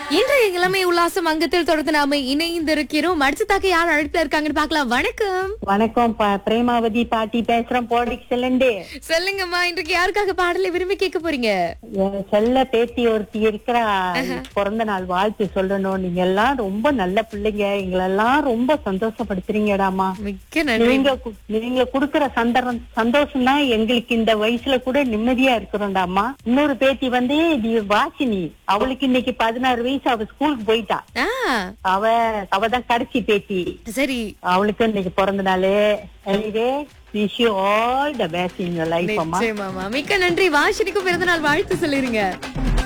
இன்றைய இளமை உல்லாசம் அங்கத்தில் தொடர்ந்து நாம இணைந்திருக்கிறோம் அடுத்ததாக யார் அழைப்புல இருக்காங்கன்னு பார்க்கலாம் வணக்கம் வணக்கம் ப- பிரேமாவதி பாட்டி பேசுறேன் போடிக் செல்லண்டு சொல்லுங்கம்மா இன்றைக்கு யாருக்காக பாடலை விரும்பி கேட்க போறீங்க என் செல்ல பேத்தி ஒருத்தி இருக்கிறா பிறந்த நாள் வாழ்த்து சொல்லணும் நீங்க எல்லாம் ரொம்ப நல்ல பிள்ளைங்க எங்களெல்லாம் ரொம்ப சந்தோஷப்படுத்துறீங்கடாமா மிக்க நன்றி நீங்க கு- நீங்க குடுக்கற சந்தரம் சந்தோஷம் தான் எங்களுக்கு இந்த வயசுல கூட நிம்மதியா இருக்கிறோம்டாமா இன்னொரு பேத்தி வந்து இது வாசினி அவளுக்கு இன்னைக்கு பதினாறு வயசு அவ ஸ்கூலுக்கு போயிட்டா ஆ அவ அவதான் கடைசி பேத்தி சரி அவளுக்கு இன்னைக்கு பிறந்த நாள் anyway wish you all the best in your life அம்மா நிச்சயமாமா மிக்க நன்றி வாஷினிக்கும் பிறந்த நாள் வாழ்த்து சொல்லிருங்க